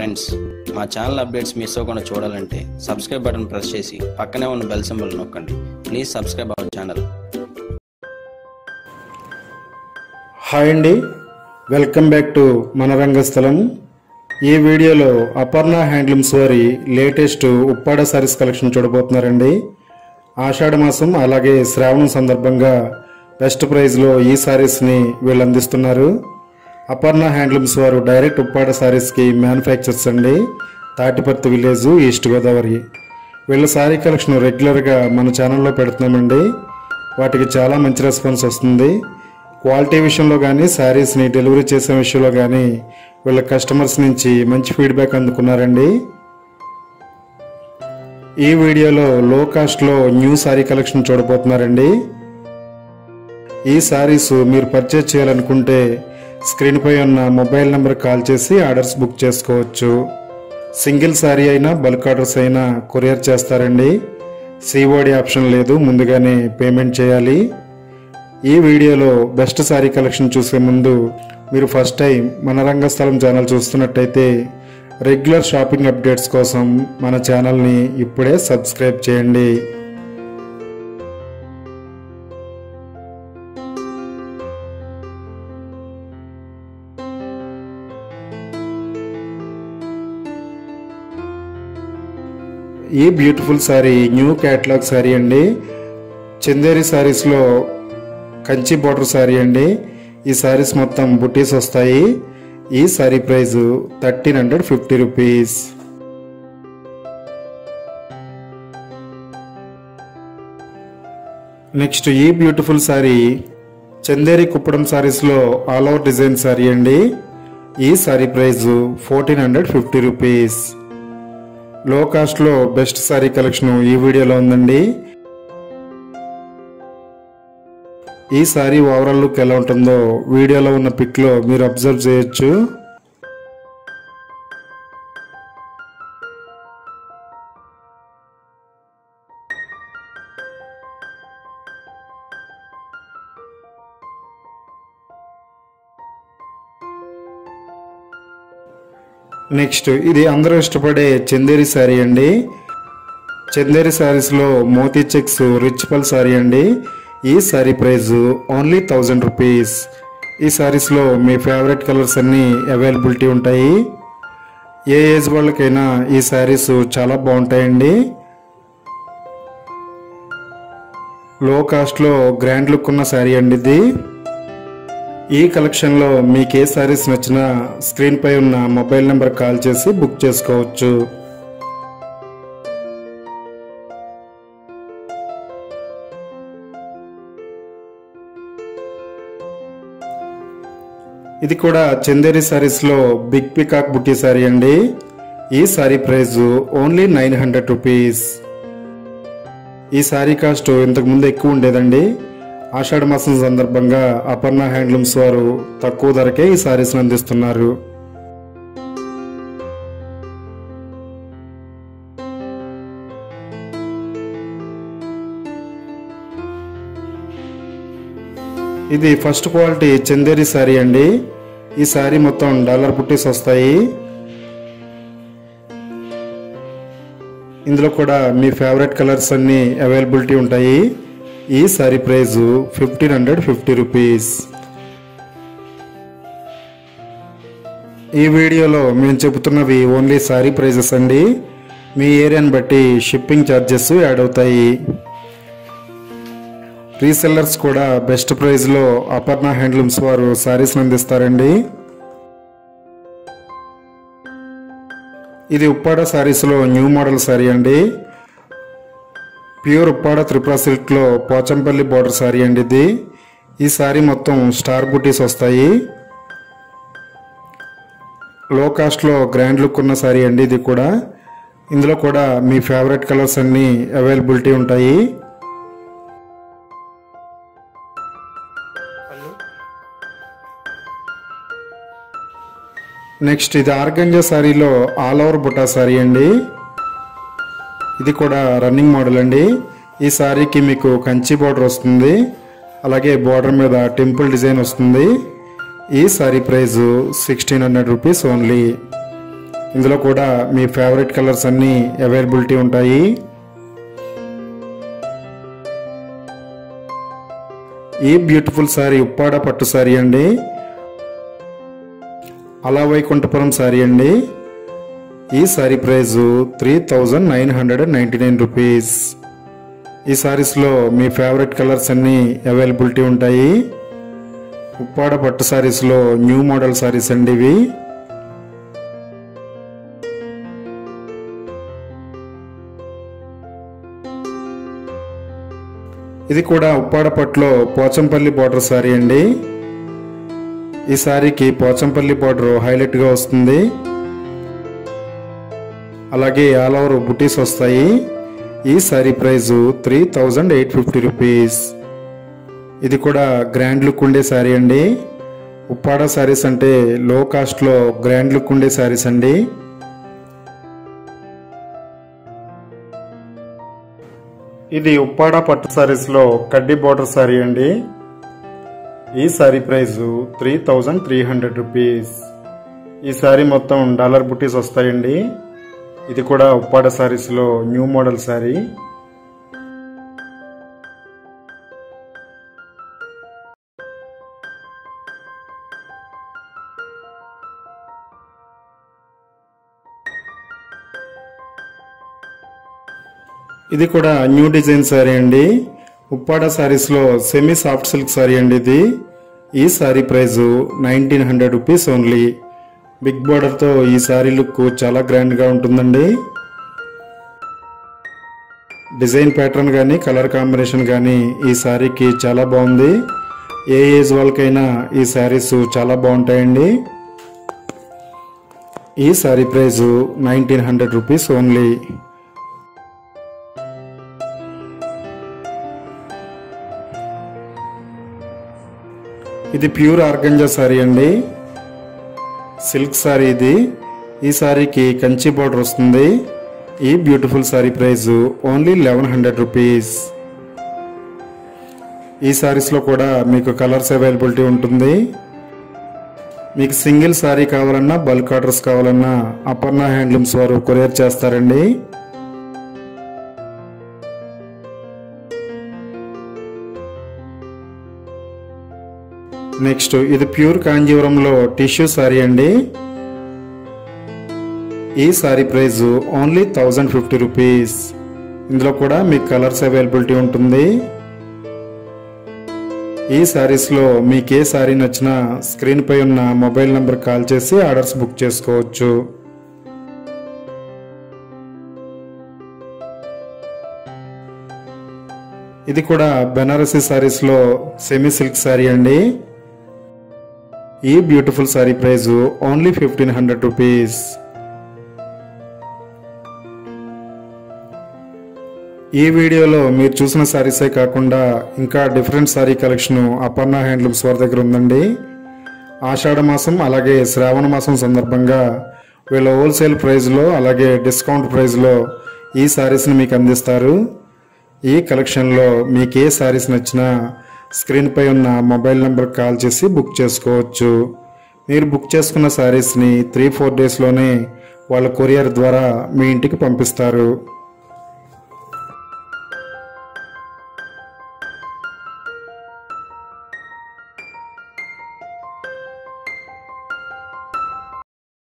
friends మా channel updates miss అవ్వకుండా చూడాలంటే సబ్స్క్రైబ్ బటన్ ప్రెస్ చేసి పక్కనే ఉన్న బెల్ సింబల్ నొక్కండి please subscribe our channel hi అండి వెల్కమ్ బ్యాక్ టు మన రంగస్థలం ఈ వీడియోలో అపర్ణ హ్యాండ్లూమ్స్ వారి లేటెస్ట్ ఉప్పాడ సారీస్ కలెక్షన్ చూడబోతున్నారండి ఆషాఢ మాసం అలాగే శ్రావణం సందర్భంగా బెస్ట్ ప్రైస్లో ఈ సారీస్ని వీళ్ళు అందిస్తున్నారు అపర్ణ హ్యాండ్లూమ్స్ వారు డైరెక్ట్ ఉప్పాడ సారీస్కి మ్యానుఫ్యాక్చర్స్ అండి తాటిపర్తి విలేజ్ ఈస్ట్ గోదావరి వీళ్ళ సారీ కలెక్షన్ రెగ్యులర్గా మన ఛానల్లో పెడుతున్నామండి వాటికి చాలా మంచి రెస్పాన్స్ వస్తుంది క్వాలిటీ విషయంలో కానీ శారీస్ని డెలివరీ చేసే విషయంలో కానీ వీళ్ళ కస్టమర్స్ నుంచి మంచి ఫీడ్బ్యాక్ అందుకున్నారండి ఈ వీడియోలో లో కాస్ట్లో న్యూ శారీ కలెక్షన్ చూడబోతున్నారండి ఈ శారీస్ మీరు పర్చేజ్ చేయాలనుకుంటే స్క్రీన్పై ఉన్న మొబైల్ నెంబర్ కాల్ చేసి ఆర్డర్స్ బుక్ చేసుకోవచ్చు సింగిల్ శారీ అయినా బల్క్ ఆర్డర్స్ అయినా కొరియర్ చేస్తారండి సిఓడి ఆప్షన్ లేదు ముందుగానే పేమెంట్ చేయాలి ఈ వీడియోలో బెస్ట్ శారీ కలెక్షన్ చూసే ముందు మీరు ఫస్ట్ టైం మన రంగస్థలం ఛానల్ చూస్తున్నట్టయితే రెగ్యులర్ షాపింగ్ అప్డేట్స్ కోసం మన ఛానల్ని ఇప్పుడే సబ్స్క్రైబ్ చేయండి ఈ beautiful saree new catalogue saree అండి చందేరి శారీస్లో కంచి బార్డర్ శారీ అండి ఈ శారీస్ మొత్తం బుటీస్ వస్తాయి ఈ saree price thirteen hundred fifty rupees next ఈ బ్యూటిఫుల్ శారీ చందేరి కుప్పడం శారీస్లో ఆల్ ఓవర్ డిజైన్ శారీ అండి ఈ saree price fourteen hundred fifty rupees low కాస్ట్లో బెస్ట్ శారీ కలెక్షన్ ఈ వీడియోలో ఉందండి ఈ సారీ ఓవరాల్ లుక్ ఎలా ఉంటుందో వీడియోలో ఉన్న పిక్లో మీరు అబ్జర్వ్ చేయొచ్చు నెక్స్ట్ ఇది అందరూ ఇష్టపడే చందేరి శారీ అండి చందేరి శారీస్లో మోతీ చెక్స్ రిచ్ పల్ శారీ అండి ఈ saree price only thousand rupees ఈ శారీస్లో మీ ఫేవరెట్ కలర్స్ అన్నీ అవైలబిలిటీ ఉంటాయి ఏ ఏజ్ వాళ్ళకైనా ఈ శారీస్ చాలా బాగుంటాయండి లో కాస్ట్లో గ్రాండ్ లుక్ ఉన్న శారీ అండి ఇది ఈ కలెక్షన్లో మీకు ఏ శారీస్ నచ్చినా స్క్రీన్పై ఉన్న మొబైల్ నెంబర్ కాల్ చేసి బుక్ చేసుకోవచ్చు ఇది కూడా చందేరి సారీస్లో బిగ్ పికాక్ బుట్టి సారీ అండి ఈ saree price only nine hundred rupees ఈ సారీ కాస్ట్ ఇంతకు ముందు ఎక్కువ ఉండేదండి ఆషాఢ మాసం సందర్భంగా అపర్ణ హ్యాండ్లూమ్స్ వారు తక్కువ ధరకే ఈ సారీస్ని అందిస్తున్నారు ఇది ఫస్ట్ క్వాలిటీ చందేరి శారీ అండి ఈ శారీ మొత్తం డాలర్ బుట్టీస్ వస్తాయి ఇందులో కూడా మీ ఫేవరెట్ కలర్స్ అన్ని అవైలబిలిటీ ఉంటాయి ఈ saree price fifteen hundred fifty rupees ఈ వీడియోలో మేము చెబుతున్నవి ఓన్లీ శారీ ప్రైజెస్ అండి మీ ఏరియాని బట్టి షిప్పింగ్ ఛార్జెస్ యాడ్ అవుతాయి రీసెల్లర్స్ కూడా బెస్ట్ ప్రైస్లో అపర్ణ హ్యాండ్లూమ్స్ వారు శారీస్ అందిస్తారండి ఇది ఉప్పాడ శారీస్లో న్యూ మోడల్ శారీ అండి ప్యూర్ ఉప్పాడ త్రిపుర సిల్క్లో పోచంపల్లి బార్డర్ శారీ అండి ఇది ఈ శారీ మొత్తం స్టార్ బుటీస్ వస్తాయి లో కాస్ట్లో గ్రాండ్ లుక్ ఉన్న శారీ అండి ఇది కూడా ఇందులో కూడా మీ ఫేవరెట్ కలర్స్ అన్నీ అవైలబిలిటీ ఉంటాయి నెక్స్ట్ ఇది ఆర్గంజా శారీలో ఆల్ ఓవర్ బుటా శారీ అండి ఇది కూడా రన్నింగ్ మోడల్ అండి ఈ శారీకి మీకు కంచి బార్డర్ వస్తుంది అలాగే బార్డర్ మీద టెంపుల్ డిజైన్ వస్తుంది ఈ saree price sixteen hundred rupees only ఇందులో కూడా మీ ఫేవరెట్ కలర్స్ అన్నీ అవైలబిలిటీ ఉంటాయి ఈ బ్యూటిఫుల్ సారీ ఉప్పాడ పట్టు సారీ అండి అలా వైకుంఠపురం సారీ అండి ఈ saree price three thousand nine hundred and ninety nine rupees ఈ సారీస్లో మీ ఫేవరెట్ కలర్స్ అన్నీ అవైలబిలిటీ ఉంటాయి ఉప్పాడ పట్టు సారీస్లో న్యూ మోడల్ సారీస్ అండి ఇవి ఇది కూడా ఉప్పాడ పట్టులో పోచంపల్లి బార్డర్ సారీ అండి ఈ సారీకి పోచంపల్లి బార్డర్ హైలైట్గా వస్తుంది అలాగే ఆల్ ఓవర్ బుటీస్ వస్తాయి ఈ saree price three thousand eight fifty rupees ఇది కూడా గ్రాండ్ లుక్ ఉండే శారీ అండి ఉప్పాడ శారీస్ అంటే లో కాస్ట్లో గ్రాండ్ లుక్ ఉండే శారీస్ అండి ఇది ఉప్పాడ పట్టు శారీస్లో కడ్డీ బార్డర్ శారీ అండి ఈ saree price three thousand three hundred rupees ఈ శారీ మొత్తం డాలర్ బుటీస్ వస్తాయండి ఇది కూడా ఉప్పాడ శారీస్లో న్యూ మోడల్ శారీ ఇది కూడా న్యూ డిజైన్ శారీ అండి ఉప్పాడ శారీస్లో సెమీ సాఫ్ట్ సిల్క్ శారీ అండి ఇది ఈ saree price nineteen hundred rupees only big బార్డర్తో ఈ శారీ లుక్ చాలా గ్రాండ్గా ఉంటుందండి డిజైన్ ప్యాటర్న్ కానీ కలర్ కాంబినేషన్ కానీ ఈ శారీకి చాలా బాగుంది ఏ ఏజ్ వాళ్ళకైనా ఈ శారీస్ చాలా బాగుంటాయండి ఈ saree price nineteen hundred rupees only ఇది ప్యూర్ ఆర్గంజా శారీ అండి సిల్క్ శారీ ఇది ఈ శారీకి కంచి బార్డర్ వస్తుంది ఈ beautiful saree price only eleven hundred rupees ఈ శారీస్లో కూడా మీకు కలర్స్ అవైలబిలిటీ ఉంటుంది మీకు సింగిల్ శారీ కావాలన్నా బల్క్ ఆర్డర్స్ కావాలన్నా అపర్ణ హ్యాండ్లూమ్స్ వారు కొరియర్ చేస్తారండి నెక్స్ట్ ఇది ప్యూర్ కాంజీవరంలో టిష్యూ శారీ అండి ఈ saree price only thousand fifty rupees ఇందులో కూడా మీకు కలర్స్ అవైలబిలిటీ ఉంటుంది ఈ శారీస్లో మీకు ఏ శారీ నచ్చినా స్క్రీన్ పై ఉన్న మొబైల్ నంబర్ కాల్ చేసి ఆర్డర్స్ బుక్ చేసుకోవచ్చు ఇది కూడా బెనారసీ శారీస్లో సెమీ సిల్క్ శారీ అండి ఈ beautiful saree price only fifteen hundred rupees ఈ వీడియోలో మీరు చూసిన శారీసే కాకుండా ఇంకా different saree collection Aparna handlooms వారి దగ్గర ఉందండి ఆషాఢ మాసం అలాగే శ్రావణ మాసం సందర్భంగా వీళ్ళ హోల్సేల్ ప్రైస్లో అలాగే డిస్కౌంట్ ప్రైస్లో ఈ శారీస్ని మీకు అందిస్తారు ఈ కలెక్షన్లో మీకు ఏ శారీస్ నచ్చినా స్క్రీన్పై ఉన్న మొబైల్ నెంబర్ కాల్ చేసి బుక్ చేసుకోవచ్చు మీరు బుక్ చేసుకున్న శారీస్ని త్రీ ఫోర్ డేస్లోనే వాళ్ళ కొరియర్ ద్వారా మీ ఇంటికి పంపిస్తారు